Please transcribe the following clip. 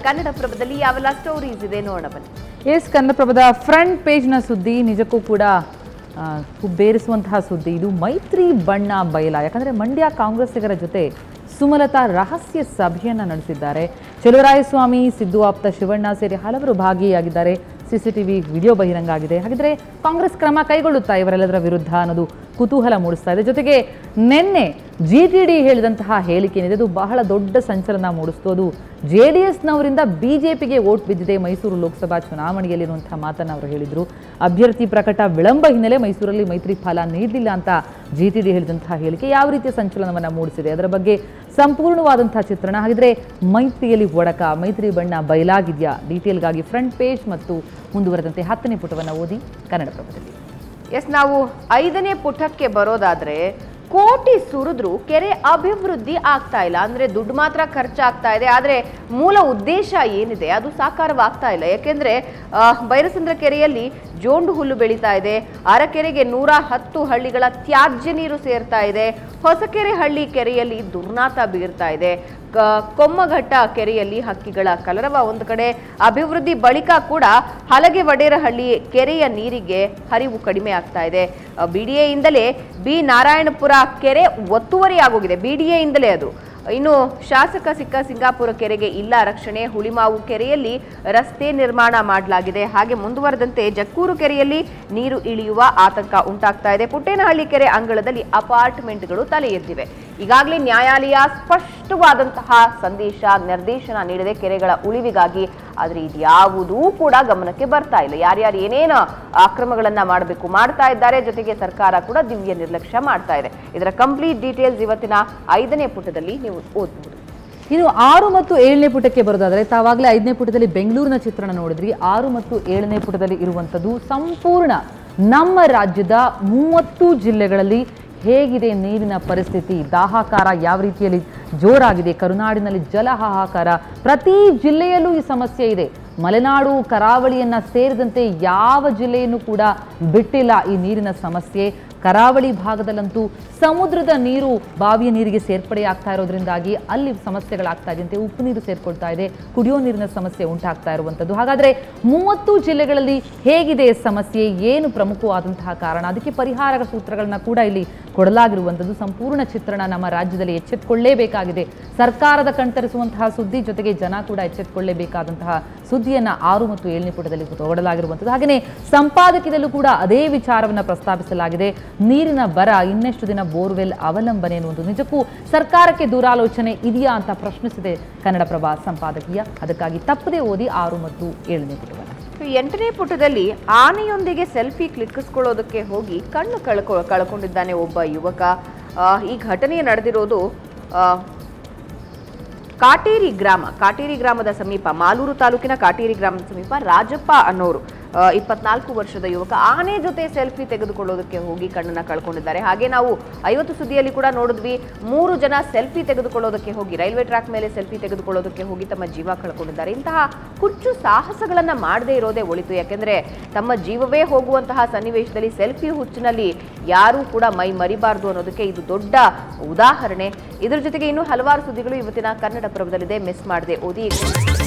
ಕನ್ನಡಪ್ರಭದಲ್ಲಿ ಯಾವೆಲ್ಲ ಸ್ಟೋರೀಸ್ ಇದೆ ನೋಡೋಣ ಬನ್ನಿ ಎಸ್ ಕನ್ನಡಪ್ರಭದ ಫ್ರಂಟ್ ಪೇಜ್ನ ಸುದ್ದಿ ನಿಜಕ್ಕೂ ಕೂಡ ಆ, ಹುಬ್ಬೇರಿಸುವಂತಹ ಸುದ್ದಿ ಇದು ಮೈತ್ರಿ ಬಣ್ಣ ಬಯಲ ಯಾಕಂದರೆ ಮಂಡ್ಯ ಕಾಂಗ್ರೆಸ್ಸಿಗರ ಜೊತೆ ಸುಮಲತಾ ರಹಸ್ಯ ಸಭೆಯನ್ನು ನಡೆಸಿದ್ದಾರೆ ಚಲುವರಾಯಸ್ವಾಮಿ ಸಿದ್ದು ಆಪ್ತ ಶಿವಣ್ಣ ಸೇರಿ ಹಲವರು ಭಾಗಿಯಾಗಿದ್ದಾರೆ ಸಿಸಿಟಿವಿ ವಿಡಿಯೋ ಬಹಿರಂಗ ಆಗಿದೆ ಹಾಗಿದ್ರೆ ಕಾಂಗ್ರೆಸ್ ಕ್ರಮ ಕೈಗೊಳ್ಳುತ್ತಾ ಇವರೆಲ್ಲದರ ವಿರುದ್ಧ ಅನ್ನೋದು ಕುತೂಹಲ ಮೂಡಿಸ್ತಾ ಇದೆ ಜೊತೆಗೆ ನಿನ್ನೆ ಜಿ ಟಿ ಡಿ ಹೇಳಿದಂತಹ ಹೇಳಿಕೆ ಏನಿದೆ ಅದು ಬಹಳ ದೊಡ್ಡ ಸಂಚಲನ ಮೂಡಿಸ್ತು ಅದು ಜೆ ಡಿ ಎಸ್ನವರಿಂದ ಬಿ ಜೆ ಪಿಗೆ ವೋಟ್ ಬಿದ್ದಿದೆ ಮೈಸೂರು ಲೋಕಸಭಾ ಚುನಾವಣೆಯಲ್ಲಿ ಅನ್ನುವಂಥ ಮಾತನ್ನು ಅವರು ಹೇಳಿದರು ಅಭ್ಯರ್ಥಿ ಪ್ರಕಟ ವಿಳಂಬ ಹಿನ್ನೆಲೆ ಮೈಸೂರಲ್ಲಿ ಮೈತ್ರಿ ಫಲ ನೀಡಲಿಲ್ಲ ಅಂತ ಜಿ ಟಿ ಡಿ ಹೇಳಿದಂತಹ ಹೇಳಿಕೆ ಯಾವ ರೀತಿಯ ಸಂಚಲನವನ್ನು ಮೂಡಿಸಿದೆ ಅದರ ಬಗ್ಗೆ ಸಂಪೂರ್ಣವಾದಂತಹ ಚಿತ್ರಣ ಹಾಗಿದ್ರೆ ಮೈತ್ರಿಯಲ್ಲಿ ಒಡಕ ಮೈತ್ರಿ ಬಣ್ಣ ಬಯಲಾಗಿದೆಯಾ ಡೀಟೇಲ್ಗಾಗಿ ಫ್ರಂಟ್ ಪೇಜ್ ಮತ್ತು ಮುಂದುವರೆದಂತೆ ಹತ್ತನೇ ಪುಟವನ್ನು ಓದಿ ಕನ್ನಡಪ್ರಭದಲ್ಲಿ ಎಸ್ ನಾವು ಐದನೇ ಪುಟಕ್ಕೆ ಬರೋದಾದ್ರೆ ಕೋಟಿ ಸುರಿದ್ರು ಕೆರೆ ಅಭಿವೃದ್ಧಿ ಆಗ್ತಾ ಇಲ್ಲ ಅಂದ್ರೆ ದುಡ್ಡು ಮಾತ್ರ ಖರ್ಚಾಗ್ತಾ ಇದೆ ಆದ್ರೆ ಮೂಲ ಉದ್ದೇಶ ಏನಿದೆ ಅದು ಸಾಕಾರವಾಗ್ತಾ ಇಲ್ಲ ಯಾಕೆಂದ್ರೆ ಆ, ಬೈರಸಂದ್ರ ಕೆರೆಯಲ್ಲಿ ಜೋಂಡು ಹುಲ್ಲು ಬೆಳೀತಾ ಇದೆ ಅರಕೆರೆಗೆ ನೂರ ಹತ್ತು ಹಳ್ಳಿಗಳ ತ್ಯಾಜ್ಯ ನೀರು ಸೇರ್ತಾ ಇದೆ ಹೊಸಕೆರೆ ಹಳ್ಳಿ ಕೆರೆಯಲ್ಲಿ ದುರ್ನಾತ ಬೀರ್ತಾ ಇದೆ ಕ- ಕೊಮ್ಮಘಟ್ಟ ಕೆರೆಯಲ್ಲಿ ಹಕ್ಕಿಗಳ ಕಲರವ ಒಂದು ಕಡೆ ಅಭಿವೃದ್ಧಿ ಬಳಿಕ ಕೂಡ ಹಲಗೆ ವಡೇರಹಳ್ಳಿ ಕೆರೆಯ ನೀರಿಗೆ ಹರಿವು ಕಡಿಮೆ ಆಗ್ತಾ ಇದೆ ಬಿಡಿಎಯಿಂದಲೇ ಬಿ ನಾರಾಯಣಪುರ ಕೆರೆ ಒತ್ತುವರಿ ಆಗೋಗಿದೆ ಬಿಡಿಎಯಿಂದಲೇ ಅದು ಇನ್ನು ಶಾಸಕ ಸಿಕ್ಕ ಸಿಂಗಾಪುರ ಕೆರೆಗೆ ಇಲ್ಲ ರಕ್ಷಣೆ ಹುಳಿಮಾವು ಕೆರೆಯಲ್ಲಿ ರಸ್ತೆ ನಿರ್ಮಾಣ ಮಾಡಲಾಗಿದೆ ಹಾಗೆ ಮುಂದುವರೆದಂತೆ ಜಕ್ಕೂರು ಕೆರೆಯಲ್ಲಿ ನೀರು ಇಳಿಯುವ ಆತಂಕ ಉಂಟಾಗ್ತಾ ಇದೆ ಪುಟ್ಟೇನಹಳ್ಳಿ ಕೆರೆ ಅಂಗಳದಲ್ಲಿ ಅಪಾರ್ಟ್ಮೆಂಟ್ಗಳು ತಲೆ ಎದ್ದಿವೆ ಈಗಾಗಲೇ ನ್ಯಾಯಾಲಯ ಸ್ಪಷ್ಟವಾದಂತಹ ಸಂದೇಶ ನಿರ್ದೇಶನ ನೀಡಿದೆ ಕೆರೆಗಳ ಉಳಿವಿಗಾಗಿ ಆದ್ರೆ ಇದ್ಯಾವುದೂ ಕೂಡ ಗಮನಕ್ಕೆ ಬರ್ತಾ ಇಲ್ಲ ಯಾರ್ಯಾರು ಏನೇನು ಅಕ್ರಮಗಳನ್ನ ಮಾಡಬೇಕು ಮಾಡ್ತಾ ಇದ್ದಾರೆ ಜೊತೆಗೆ ಸರ್ಕಾರ ಕೂಡ ದಿವ್ಯ ನಿರ್ಲಕ್ಷ್ಯ ಮಾಡ್ತಾ ಇದೆ ಇದರ ಕಂಪ್ಲೀಟ್ ಡೀಟೇಲ್ಸ್ ಇವತ್ತಿನ ಐದನೇ ಪುಟದಲ್ಲಿ ನೀವು ಓದ್ಬೋದು ಇನ್ನು ಆರು ಮತ್ತು ಏಳನೇ ಪುಟಕ್ಕೆ ಬರೋದಾದ್ರೆ ತಾವಾಗಲೇ ಐದನೇ ಪುಟದಲ್ಲಿ ಬೆಂಗಳೂರಿನ ಚಿತ್ರಣ ನೋಡಿದ್ರಿ ಆರು ಮತ್ತು ಏಳನೇ ಪುಟದಲ್ಲಿ ಇರುವಂಥದ್ದು ಸಂಪೂರ್ಣ ನಮ್ಮ ರಾಜ್ಯದ ಮೂವತ್ತು ಜಿಲ್ಲೆಗಳಲ್ಲಿ ಹೇಗಿದೆ ನೀರಿನ ಪರಿಸ್ಥಿತಿ ದಾಹಾಕಾರ ಯಾವ ರೀತಿಯಲ್ಲಿ ಜೋರಾಗಿದೆ ಕರುನಾಡಿನಲ್ಲಿ ಜಲ ಹಾಹಾಕಾರ ಪ್ರತಿ ಜಿಲ್ಲೆಯಲ್ಲೂ ಈ ಸಮಸ್ಯೆ ಇದೆ ಮಲೆನಾಡು ಕರಾವಳಿಯನ್ನ ಸೇರಿದಂತೆ ಯಾವ ಜಿಲ್ಲೆಯನ್ನು ಕೂಡ ಬಿಟ್ಟಿಲ್ಲ ಈ ನೀರಿನ ಸಮಸ್ಯೆ ಕರಾವಳಿ ಭಾಗದಲ್ಲಂತೂ ಸಮುದ್ರದ ನೀರು ಬಾವಿಯ ನೀರಿಗೆ ಸೇರ್ಪಡೆ ಆಗ್ತಾ ಇರೋದ್ರಿಂದಾಗಿ ಅಲ್ಲಿ ಸಮಸ್ಯೆಗಳಾಗ್ತಾ ಇದೆ ಅಂತೆ ಉಪ್ಪು ನೀರು ಸೇರ್ಕೊಳ್ತಾ ಇದೆ ಕುಡಿಯೋ ನೀರಿನ ಸಮಸ್ಯೆ ಉಂಟಾಗ್ತಾ ಇರುವಂಥದ್ದು ಹಾಗಾದ್ರೆ ಮೂವತ್ತು ಜಿಲ್ಲೆಗಳಲ್ಲಿ ಹೇಗಿದೆ ಸಮಸ್ಯೆ ಏನು ಪ್ರಮುಖವಾದಂತಹ ಕಾರಣ ಅದಕ್ಕೆ ಪರಿಹಾರ ಸೂತ್ರಗಳನ್ನ ಕೂಡ ಇಲ್ಲಿ ಕೊಡಲಾಗಿರುವಂಥದ್ದು ಸಂಪೂರ್ಣ ಚಿತ್ರಣ ನಮ್ಮ ರಾಜ್ಯದಲ್ಲಿ ಎಚ್ಚೆತ್ತುಕೊಳ್ಳೇಬೇಕಾಗಿದೆ ಸರ್ಕಾರದ ಕಣ್ತರಿಸುವಂತಹ ಸುದ್ದಿ ಜೊತೆಗೆ ಜನ ಕೂಡ ಎಚ್ಚೆತ್ತುಕೊಳ್ಳೇಬೇಕಾದಂತಹ ಸುದ್ದಿಯನ್ನ ಆರು ಮತ್ತು ಏಳನೇ ಪುಟದಲ್ಲಿ ಕೊಡಲಾಗಿರುವಂಥದ್ದು ಹಾಗೆಯೇ ಸಂಪಾದಕದಲ್ಲೂ ಕೂಡ ಅದೇ ವಿಚಾರವನ್ನ ಪ್ರಸ್ತಾಪಿಸಲಾಗಿದೆ ನೀರಿನ ಬರ ಇನ್ನೆಷ್ಟು ದಿನ ಬೋರ್ವೆಲ್ ಅವಲಂಬನೆ ಎನ್ನುವುದು ನಿಜಕ್ಕೂ ಸರ್ಕಾರಕ್ಕೆ ದೂರಾಲೋಚನೆ ಇದೆಯಾ ಅಂತ ಪ್ರಶ್ನಿಸಿದೆ ಕನ್ನಡಪ್ರಭ ಸಂಪಾದಕೀಯ ಅದಕ್ಕಾಗಿ ತಪ್ಪದೇ ಓದಿ ಆರು ಮತ್ತು ಏಳನೇ ಪುಟವನ್ನು ಎಂಟನೇ ಪುಟದಲ್ಲಿ ಆನೆಯೊಂದಿಗೆ ಸೆಲ್ಫಿ ಕ್ಲಿಕ್ಕಿಸ್ಕೊಳ್ಳೋದಕ್ಕೆ ಹೋಗಿ ಕಣ್ಣು ಕಳ್ಕೊ ಕಳ್ಕೊಂಡಿದ್ದಾನೆ ಒಬ್ಬ ಯುವಕ ಆ, ಈ ಘಟನೆ ನಡೆದಿರೋದು ಆ, ಕಾಟೇರಿ ಗ್ರಾಮ ಕಾಟೇರಿ ಗ್ರಾಮದ ಸಮೀಪ ಮಾಲೂರು ತಾಲೂಕಿನ ಕಾಟೇರಿ ಗ್ರಾಮದ ಸಮೀಪ ರಾಜಪ್ಪ ಅನ್ನೋರು ಆ, ಇಪ್ಪತ್ನಾಲ್ಕು ವರ್ಷದ ಯುವಕ ಆನೆ ಜೊತೆ ಸೆಲ್ಫಿ ತೆಗೆದುಕೊಳ್ಳೋದಕ್ಕೆ ಹೋಗಿ ಕಣ್ಣನ್ನ ಕಳ್ಕೊಂಡಿದ್ದಾರೆ ಹಾಗೆ ನಾವು ಐವತ್ತು ಸುದ್ದಿಯಲ್ಲಿ ಕೂಡ ನೋಡಿದ್ವಿ ಮೂರು ಜನ ಸೆಲ್ಫಿ ತೆಗೆದುಕೊಳ್ಳೋದಕ್ಕೆ ಹೋಗಿ ರೈಲ್ವೆ ಟ್ರ್ಯಾಕ್ ಮೇಲೆ ಸೆಲ್ಫಿ ತೆಗೆದುಕೊಳ್ಳೋದಕ್ಕೆ ಹೋಗಿ ತಮ್ಮ ಜೀವ ಕಳ್ಕೊಂಡಿದ್ದಾರೆ ಇಂತಹ ಹುಚ್ಚು ಸಾಹಸಗಳನ್ನ ಮಾಡದೇ ಇರೋದೇ ಒಳಿತು ಯಾಕೆಂದ್ರೆ ತಮ್ಮ ಜೀವವೇ ಹೋಗುವಂತಹ ಸನ್ನಿವೇಶದಲ್ಲಿ ಸೆಲ್ಫಿ ಹುಚ್ಚಿನಲ್ಲಿ ಯಾರೂ ಕೂಡ ಮೈ ಮರಿಬಾರದು ಅನ್ನೋದಕ್ಕೆ ಇದು ದೊಡ್ಡ ಉದಾಹರಣೆ ಇದರ ಜೊತೆಗೆ ಇನ್ನೂ ಹಲವಾರು ಸುದ್ದಿಗಳು ಇವತ್ತಿನ ಕನ್ನಡ ಪರ್ವದಲ್ಲಿದೆ ಮಿಸ್ ಮಾಡದೆ ಓದಿ